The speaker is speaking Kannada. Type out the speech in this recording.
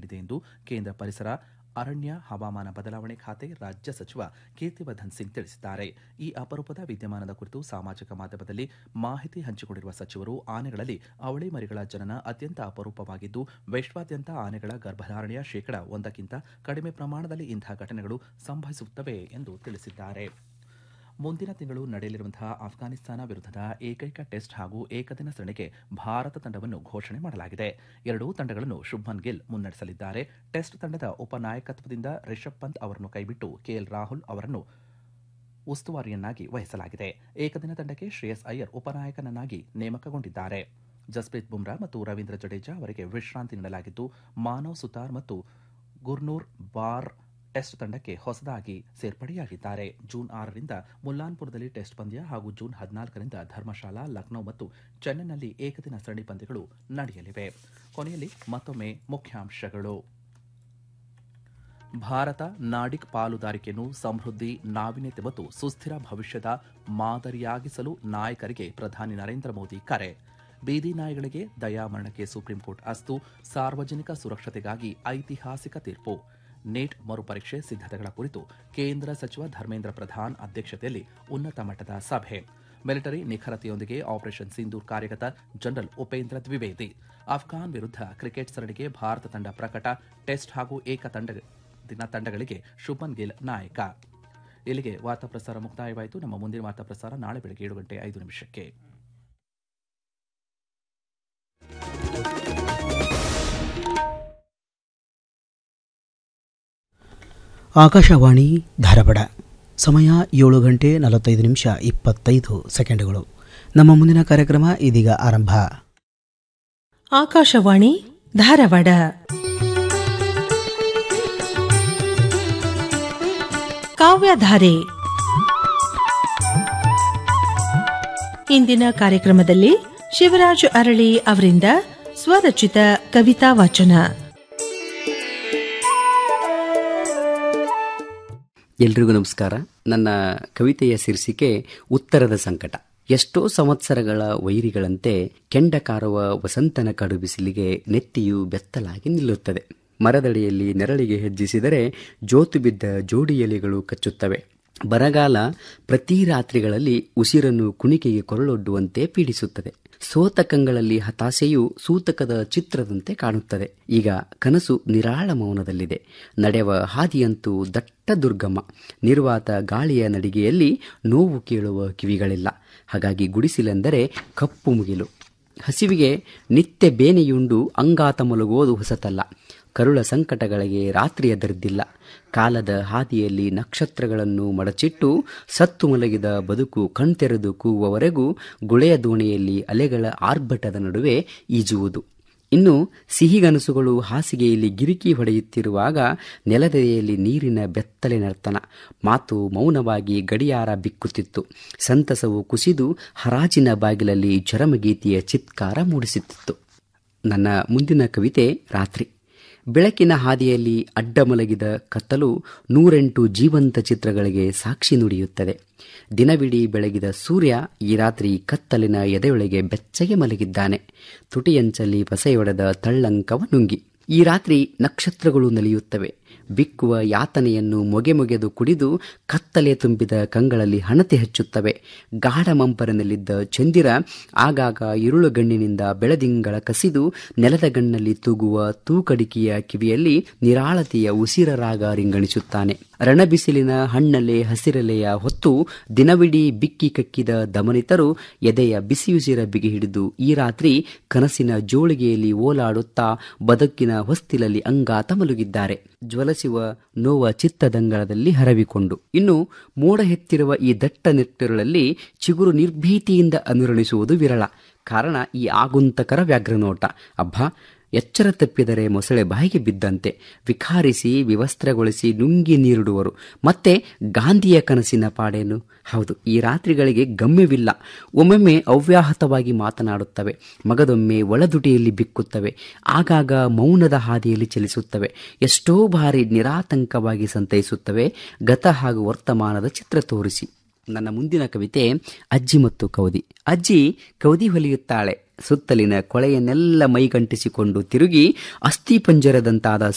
ನೀಡಿದೆ ಎಂದು ಕೇಂದ್ರ ಪರಿಸರ ಅರಣ್ಯ ಹವಾಮಾನ ಬದಲಾವಣೆ ಖಾತೆ ರಾಜ್ಯ ಸಚಿವ ಕೀರ್ತಿವರ್ಧನ್ ಸಿಂಗ್ ತಿಳಿಸಿದ್ದಾರೆ ಈ ಅಪರೂಪದ ವಿದ್ಯಮಾನದ ಕುರಿತು ಸಾಮಾಜಿಕ ಮಾಧ್ಯಮದಲ್ಲಿ ಮಾಹಿತಿ ಹಂಚಿಕೊಂಡಿರುವ ಸಚಿವರು ಆನೆಗಳಲ್ಲಿ ಅವಳಿ ಮರಿಗಳ ಜನನ ಅತ್ಯಂತ ಅಪರೂಪವಾಗಿದ್ದು ವಿಶ್ವಾದ್ಯಂತ ಆನೆಗಳ ಗರ್ಭಧಾರಣೆಯ ಶೇಕಡ ಒಂದಕ್ಕಿಂತ ಕಡಿಮೆ ಪ್ರಮಾಣದಲ್ಲಿ ಇಂತಹ ಘಟನೆಗಳು ಸಂಭವಿಸುತ್ತವೆ ಎಂದು ತಿಳಿಸಿದ್ದಾರೆ ಮುಂದಿನ ತಿಂಗಳು ನಡೆಯಲಿರುವಂತಹ ಅಫ್ಘಾನಿಸ್ತಾನ ವಿರುದ್ಧದ ಏಕೈಕ ಟೆಸ್ಟ್ ಹಾಗೂ ಏಕದಿನ ಸರಣಿಗೆ ಭಾರತ ತಂಡವನ್ನು ಘೋಷಣೆ ಮಾಡಲಾಗಿದೆ ಎರಡೂ ತಂಡಗಳನ್ನು ಶುಭ್ಮನ್ ಗಿಲ್ ಮುನ್ನಡೆಸಲಿದ್ದಾರೆ ಟೆಸ್ಟ್ ತಂಡದ ಉಪನಾಯಕತ್ವದಿಂದ ರಿಷಬ್ ಪಂತ್ ಅವರನ್ನು ಕೈಬಿಟ್ಟು ಕೆಎಲ್ ರಾಹುಲ್ ಅವರನ್ನು ಉಸ್ತುವಾರಿಯನ್ನಾಗಿ ವಹಿಸಲಾಗಿದೆ ಏಕದಿನ ತಂಡಕ್ಕೆ ಶ್ರೇಯಸ್ ಅಯ್ಯರ್ ಉಪನಾಯಕನನ್ನಾಗಿ ನೇಮಕಗೊಂಡಿದ್ದಾರೆ ಜಸ್ಪ್ರೀತ್ ಬುಮ್ರಾ ಮತ್ತು ರವೀಂದ್ರ ಜಡೇಜಾ ಅವರಿಗೆ ವಿಶ್ರಾಂತಿ ನೀಡಲಾಗಿದ್ದು ಮಾನವ್ ಸುತಾರ್ ಮತ್ತು ಗುರ್ನೂರ್ ಬಾರ್ ಟೆಸ್ಟ್ ತಂಡಕ್ಕೆ ಹೊಸದಾಗಿ ಸೇರ್ಪಡೆಯಾಗಿದ್ದಾರೆ ಜೂನ್ ಆರರಿಂದ ಮುಲ್ಲಾನ್ಪುರದಲ್ಲಿ ಟೆಸ್ಟ್ ಪಂದ್ಯ ಹಾಗೂ ಜೂನ್ ಹದಿನಾಲ್ಕರಿಂದ ಧರ್ಮಶಾಲಾ ಲಖನೌ ಮತ್ತು ಚೆನ್ನೈನಲ್ಲಿ ಏಕದಿನ ಸರಣಿ ಪಂದ್ಯಗಳು ನಡೆಯಲಿವೆ ಕೊನೆಯಲ್ಲಿ ಮತ್ತೊಮ್ಮೆ ಮುಖ್ಯಾಂಶಗಳು ಭಾರತ ನಾಡಿಕ್ ಪಾಲುದಾರಿಕೆಯನ್ನು ಸಮೃದ್ಧಿ ನಾವೀನ್ಯತೆ ಮತ್ತು ಸುಸ್ಥಿರ ಭವಿಷ್ಯದ ಮಾದರಿಯಾಗಿಸಲು ನಾಯಕರಿಗೆ ಪ್ರಧಾನಿ ನರೇಂದ್ರ ಮೋದಿ ಕರೆ ಬೀದಿ ನಾಯಿಗಳಿಗೆ ದಯಾಮರಣಕ್ಕೆ ಸುಪ್ರೀಂಕೋರ್ಟ್ ಅಸ್ತು ಸಾರ್ವಜನಿಕ ಸುರಕ್ಷತೆಗಾಗಿ ಐತಿಹಾಸಿಕ ತೀರ್ಪು ನೀಟ್ ಮರುಪರೀಕ್ಷೆ ಸಿದ್ಧತೆಗಳ ಕುರಿತು ಕೇಂದ್ರ ಸಚಿವ ಧರ್ಮೇಂದ್ರ ಪ್ರಧಾನ್ ಅಧ್ಯಕ್ಷತೆಯಲ್ಲಿ ಉನ್ನತ ಮಟ್ಟದ ಸಭೆ ಮಿಲಿಟರಿ ನಿಖರತೆಯೊಂದಿಗೆ ಆಪರೇಷನ್ ಸಿಂಧೂರ್ ಕಾರ್ಯಗತ ಜನರಲ್ ಉಪೇಂದ್ರ ದ್ವಿವೇದಿ ಅಫ್ಘಾನ್ ವಿರುದ್ಧ ಕ್ರಿಕೆಟ್ ಸರಣಿಗೆ ಭಾರತ ತಂಡ ಪ್ರಕಟ ಟೆಸ್ಟ್ ಹಾಗೂ ಏಕ ತಂಡ ದಿನ ತಂಡಗಳಿಗೆ ಶುಭನ್ ಗಿಲ್ ನಾಯಕ ಇಲ್ಲಿಗೆ ವಾರ್ತಾ ಪ್ರಸಾರ ಮುಕ್ತಾಯವಾಯಿತು ನಮ್ಮ ಮುಂದಿನ ವಾರ್ತಾ ಪ್ರಸಾರ ನಾಳೆ ಬೆಳಗ್ಗೆ ಏಳು ಗಂಟೆ ಐದು ನಿಮಿಷಕ್ಕೆ ಆಕಾಶವಾಣಿ ಧಾರವಾಡ ಸಮಯ ಏಳು ಗಂಟೆ ನಲವತ್ತೈದು ನಿಮಿಷ ಇಪ್ಪತ್ತೈದು ಸೆಕೆಂಡುಗಳು ನಮ್ಮ ಮುಂದಿನ ಕಾರ್ಯಕ್ರಮ ಇದೀಗ ಆರಂಭ ಆಕಾಶವಾಣಿ ಧಾರವಾಡ ಕಾವ್ಯಧಾರೆ ಇಂದಿನ ಕಾರ್ಯಕ್ರಮದಲ್ಲಿ ಶಿವರಾಜ್ ಅರಳಿ ಅವರಿಂದ ಸ್ವರಚಿತ ಕವಿತಾ ವಾಚನ ಎಲ್ರಿಗೂ ನಮಸ್ಕಾರ ನನ್ನ ಕವಿತೆಯ ಶೀರ್ಷಿಕೆ ಉತ್ತರದ ಸಂಕಟ ಎಷ್ಟೋ ಸಂವತ್ಸರಗಳ ವೈರಿಗಳಂತೆ ಕೆಂಡ ಕಾರುವ ವಸಂತನ ಕಡು ಬಿಸಿಲಿಗೆ ನೆತ್ತಿಯು ಬೆತ್ತಲಾಗಿ ನಿಲ್ಲುತ್ತದೆ ಮರದಡಿಯಲ್ಲಿ ನೆರಳಿಗೆ ಹೆಜ್ಜಿಸಿದರೆ ಜೋತು ಬಿದ್ದ ಜೋಡಿ ಎಲೆಗಳು ಕಚ್ಚುತ್ತವೆ ಬರಗಾಲ ಪ್ರತಿ ರಾತ್ರಿಗಳಲ್ಲಿ ಉಸಿರನ್ನು ಕುಣಿಕೆಗೆ ಕೊರಳೊಡ್ಡುವಂತೆ ಪೀಡಿಸುತ್ತದೆ ಸೋತ ಕಂಗಳಲ್ಲಿ ಹತಾಶೆಯು ಸೂತಕದ ಚಿತ್ರದಂತೆ ಕಾಣುತ್ತದೆ ಈಗ ಕನಸು ನಿರಾಳ ಮೌನದಲ್ಲಿದೆ ನಡೆವ ಹಾದಿಯಂತೂ ದಟ್ಟ ದುರ್ಗಮ ನಿರ್ವಾತ ಗಾಳಿಯ ನಡಿಗೆಯಲ್ಲಿ ನೋವು ಕೇಳುವ ಕಿವಿಗಳಿಲ್ಲ ಹಾಗಾಗಿ ಗುಡಿಸಿಲೆಂದರೆ ಕಪ್ಪು ಮುಗಿಲು ಹಸಿವಿಗೆ ನಿತ್ಯ ಬೇನೆಯುಂಡು ಅಂಗಾತ ಮಲಗುವುದು ಹೊಸತಲ್ಲ ಕರುಳ ಸಂಕಟಗಳಿಗೆ ರಾತ್ರಿಯ ದರ್ದಿಲ್ಲ ಕಾಲದ ಹಾದಿಯಲ್ಲಿ ನಕ್ಷತ್ರಗಳನ್ನು ಮಡಚಿಟ್ಟು ಸತ್ತು ಮಲಗಿದ ಬದುಕು ಕಣ್ತೆರೆದು ಕೂಗುವವರೆಗೂ ಗುಳೆಯ ದೋಣಿಯಲ್ಲಿ ಅಲೆಗಳ ಆರ್ಭಟದ ನಡುವೆ ಈಜುವುದು ಇನ್ನು ಸಿಹಿಗನಸುಗಳು ಹಾಸಿಗೆಯಲ್ಲಿ ಗಿರಿಕಿ ಹೊಡೆಯುತ್ತಿರುವಾಗ ನೆಲದೆಯಲ್ಲಿ ನೀರಿನ ಬೆತ್ತಲೆ ನರ್ತನ ಮಾತು ಮೌನವಾಗಿ ಗಡಿಯಾರ ಬಿಕ್ಕುತ್ತಿತ್ತು ಸಂತಸವು ಕುಸಿದು ಹರಾಜಿನ ಬಾಗಿಲಲ್ಲಿ ಚರಮಗೀತೆಯ ಚಿತ್ಕಾರ ಮೂಡಿಸುತ್ತಿತ್ತು ನನ್ನ ಮುಂದಿನ ಕವಿತೆ ರಾತ್ರಿ ಬೆಳಕಿನ ಹಾದಿಯಲ್ಲಿ ಅಡ್ಡ ಮಲಗಿದ ಕತ್ತಲು ನೂರೆಂಟು ಜೀವಂತ ಚಿತ್ರಗಳಿಗೆ ಸಾಕ್ಷಿ ನುಡಿಯುತ್ತದೆ ದಿನವಿಡೀ ಬೆಳಗಿದ ಸೂರ್ಯ ಈ ರಾತ್ರಿ ಕತ್ತಲಿನ ಎದೆಯೊಳಗೆ ಬೆಚ್ಚಗೆ ಮಲಗಿದ್ದಾನೆ ತುಟಿಯಂಚಲ್ಲಿ ಪಸೆಯೊಡೆದ ತಳ್ಳಂಕವ ನುಂಗಿ ಈ ರಾತ್ರಿ ನಕ್ಷತ್ರಗಳು ನಲಿಯುತ್ತವೆ ಬಿಕ್ಕುವ ಯಾತನೆಯನ್ನು ಮೊಗೆ ಮೊಗೆದು ಕುಡಿದು ಕತ್ತಲೆ ತುಂಬಿದ ಕಂಗಳಲ್ಲಿ ಹಣತೆ ಹಚ್ಚುತ್ತವೆ ಗಾಢ ಮಂಪರಿನಲ್ಲಿದ್ದ ಚಂದಿರ ಆಗಾಗ ಇರುಳುಗಣ್ಣಿನಿಂದ ಬೆಳದಿಂಗಳ ಕಸಿದು ನೆಲದ ಗಣ್ಣಲ್ಲಿ ತೂಗುವ ತೂಕಡಿಕೆಯ ಕಿವಿಯಲ್ಲಿ ನಿರಾಳತೆಯ ಉಸಿರ ರಾಗ ರಿಂಗಣಿಸುತ್ತಾನೆ ರಣಬಿಸಿಲಿನ ಹಣ್ಣಲೆ ಹಸಿರಲೆಯ ಹೊತ್ತು ದಿನವಿಡೀ ಬಿಕ್ಕಿ ಕಕ್ಕಿದ ದಮನಿತರು ಎದೆಯ ಬಿಸಿಯುಸಿರ ಬಿಗಿ ಹಿಡಿದು ಈ ರಾತ್ರಿ ಕನಸಿನ ಜೋಳಿಗೆಯಲ್ಲಿ ಓಲಾಡುತ್ತಾ ಬದುಕಿನ ಹೊಸ್ತಿಲಲ್ಲಿ ಅಂಗಾತ ಮಲಗಿದ್ದಾರೆ ಜ್ವಲಿಸುವ ನೋವ ಚಿತ್ತದಂಗಳದಲ್ಲಿ ಹರವಿಕೊಂಡು ಇನ್ನು ಮೋಡ ಹೆತ್ತಿರುವ ಈ ದಟ್ಟ ನೆಟ್ಟಿರುಳಲ್ಲಿ ಚಿಗುರು ನಿರ್ಭೀತಿಯಿಂದ ಅನುರಣಿಸುವುದು ವಿರಳ ಕಾರಣ ಈ ಆಗುಂತಕರ ವ್ಯಾಘ್ರನೋಟ ಅಬ್ಬಾ ಎಚ್ಚರ ತಪ್ಪಿದರೆ ಮೊಸಳೆ ಬಾಯಿಗೆ ಬಿದ್ದಂತೆ ವಿಖಾರಿಸಿ ವಿವಸ್ತ್ರಗೊಳಿಸಿ ನುಂಗಿ ನೀರಿಡುವರು ಮತ್ತೆ ಗಾಂಧಿಯ ಕನಸಿನ ಪಾಡೇನು ಹೌದು ಈ ರಾತ್ರಿಗಳಿಗೆ ಗಮ್ಯವಿಲ್ಲ ಒಮ್ಮೊಮ್ಮೆ ಅವ್ಯಾಹತವಾಗಿ ಮಾತನಾಡುತ್ತವೆ ಮಗದೊಮ್ಮೆ ಒಳದುಟಿಯಲ್ಲಿ ಬಿಕ್ಕುತ್ತವೆ ಆಗಾಗ ಮೌನದ ಹಾದಿಯಲ್ಲಿ ಚಲಿಸುತ್ತವೆ ಎಷ್ಟೋ ಬಾರಿ ನಿರಾತಂಕವಾಗಿ ಸಂತೈಸುತ್ತವೆ ಗತ ಹಾಗೂ ವರ್ತಮಾನದ ಚಿತ್ರ ತೋರಿಸಿ ನನ್ನ ಮುಂದಿನ ಕವಿತೆ ಅಜ್ಜಿ ಮತ್ತು ಕೌದಿ ಅಜ್ಜಿ ಕೌದಿ ಹೊಲಿಯುತ್ತಾಳೆ ಸುತ್ತಲಿನ ಕೊಳೆಯನ್ನೆಲ್ಲ ಮೈಗಂಟಿಸಿಕೊಂಡು ತಿರುಗಿ ಅಸ್ಥಿಪಂಜರದಂತಾದ